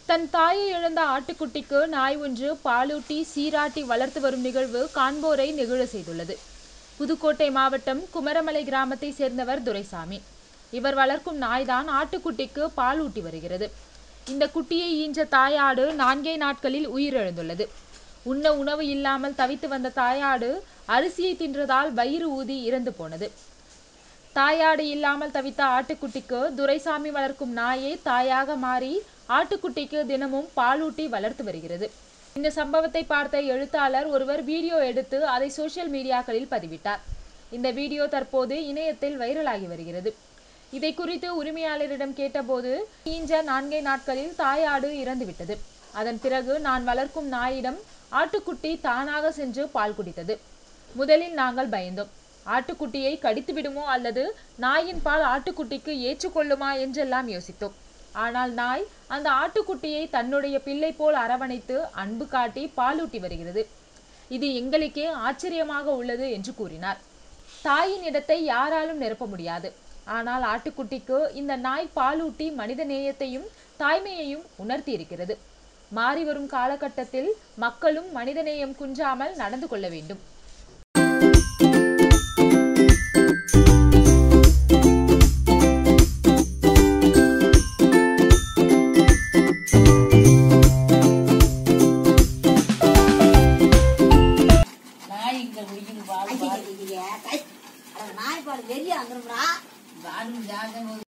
தன் தாயை இழந்த ஆட்டுக்குட்டிக்கு நாய் ஒன்று பாலூட்டி சீராட்டி வளர்த்து வரும் நிகழ்வு காண்போரை நெகிழ செய்துள்ளது புதுக்கோட்டை மாவட்டம் குமரமலை கிராமத்தை சேர்ந்தவர் துரைசாமி இவர் வளர்க்கும் நாய்தான் ஆட்டுக்குட்டிக்கு பால் ஊட்டி வருகிறது இந்த குட்டியை ஈன்ற தாயாடு நான்கே நாட்களில் உயிரிழந்துள்ளது உண்ண உணவு இல்லாமல் தவித்து வந்த தாயாடு அரிசியை தின்றதால் வயிறு ஊதி இறந்து போனது தாயாடு இல்லாமல் தவித்த ஆட்டுக்குட்டிக்கு துரைசாமி வளர்க்கும் நாயே தாயாக மாறி ஆட்டுக்குட்டிக்கு தினமும் பாலூட்டி வளர்த்து வருகிறது இந்த சம்பவத்தை பார்த்த எழுத்தாளர் ஒருவர் வீடியோ எடுத்து அதை சோசியல் மீடியாக்களில் பதிவிட்டார் இந்த வீடியோ தற்போது இணையத்தில் வைரலாகி வருகிறது இதை குறித்து உரிமையாளரிடம் கேட்டபோது ஈன்ற நான்கே நாட்களில் தாயாடு இறந்துவிட்டது அதன் பிறகு நான் வளர்க்கும் நாயிடம் ஆட்டுக்குட்டி தானாக சென்று பால் குடித்தது முதலில் நாங்கள் பயந்தோம் ஆட்டுக்குட்டியை கடித்து விடுமோ அல்லது நாயின் பால் ஆட்டுக்குட்டிக்கு ஏற்றுக்கொள்ளுமா என்றெல்லாம் யோசித்தோம் ஆனால் நாய் அந்த ஆட்டுக்குட்டியை தன்னுடைய பிள்ளை போல் அரவணைத்து அன்பு காட்டி பாலூட்டி வருகிறது இது எங்களுக்கே ஆச்சரியமாக உள்ளது என்று கூறினார் தாயின் இடத்தை யாராலும் நிரப்ப முடியாது ஆனால் ஆட்டுக்குட்டிக்கு இந்த நாய் பாலூட்டி மனித நேயத்தையும் தாய்மையையும் உணர்த்தி இருக்கிறது மாறி வரும் காலகட்டத்தில் மக்களும் மனிதநேயம் குன்றாமல் நடந்து கொள்ள வேண்டும் நாய் இங்க குடிக்குது பால் பால் நாய் பால் வெறியா வந்துரும்டா பாலும் ஜாதகம்